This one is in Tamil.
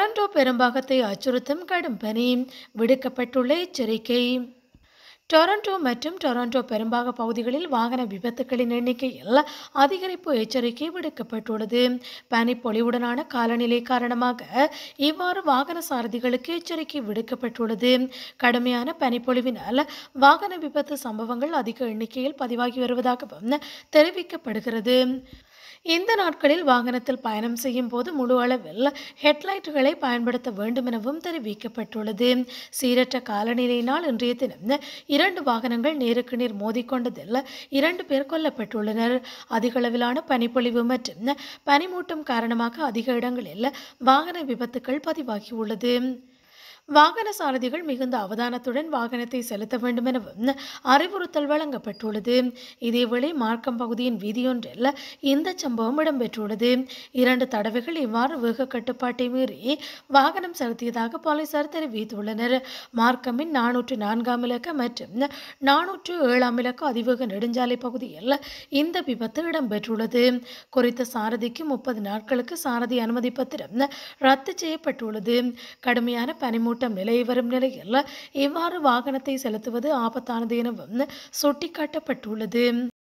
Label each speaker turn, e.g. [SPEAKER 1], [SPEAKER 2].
[SPEAKER 1] டொரண்டோ பெரும்பாகத்தை அச்சுறுத்தும் கடும் பனி விடுக்கப்பட்டுள்ள எச்சரிக்கை டொரண்டோ மற்றும் டொரண்டோ பெரும்பாக பகுதிகளில் வாகன விபத்துகளின் எண்ணிக்கையில் அதிகரிப்பு எச்சரிக்கை விடுக்கப்பட்டுள்ளது பனிப்பொழிவுடனான காலநிலை காரணமாக இவ்வாறு வாகன சாரதிகளுக்கு எச்சரிக்கை விடுக்கப்பட்டுள்ளது கடுமையான பனிப்பொழிவினால் வாகன விபத்து சம்பவங்கள் அதிக எண்ணிக்கையில் பதிவாகி வருவதாகவும் தெரிவிக்கப்படுகிறது இந்த நாட்களில் வாகனத்தில் பயணம் செய்யும் போது முழு அளவில் ஹெட்லைட்டுகளை பயன்படுத்த வேண்டும் எனவும் தெரிவிக்கப்பட்டுள்ளது சீரற்ற காலநிலையினால் இன்றைய தினம் இரண்டு வாகனங்கள் நேருக்கு நேர் மோதிக்கொண்டதில் இரண்டு பேர் கொல்லப்பட்டுள்ளனர் அதிகளவிலான பனிப்பொழிவு மற்றும் பனிமூட்டம் காரணமாக அதிக இடங்களில் வாகன விபத்துக்கள் பதிவாகியுள்ளது வாகன சாரதிகள் மிகுந்த அவதானத்துடன் வாகனத்தை செலுத்த வேண்டும் எனவும் அறிவுறுத்தல் வழங்கப்பட்டுள்ளது இதேவேளை மார்க்கம் பகுதியின் வீதியொன்றில் இந்த சம்பவம் இடம்பெற்றுள்ளது இரண்டு தடவைகள் இவ்வாறு வேக கட்டுப்பாட்டை மீறி வாகனம் செலுத்தியதாக போலீசார் தெரிவித்துள்ளனர் மார்க்கமின் நானூற்று நான்காம் இலக்க மற்றும் நானூற்று ஏழாம் இலக்க அதிவேக நெடுஞ்சாலை பகுதியில் இந்த விபத்து இடம்பெற்றுள்ளது குறித்த சாரதிக்கு முப்பது நாட்களுக்கு சாரதி அனுமதி பத்திரம் ரத்து செய்யப்பட்டுள்ளது கடுமையான பனிமூட்டம் நிலவி வரும் நிலையில் இவ்வாறு வாகனத்தை செலுத்துவது ஆபத்தானது எனவும் சுட்டிக்காட்டப்பட்டுள்ளது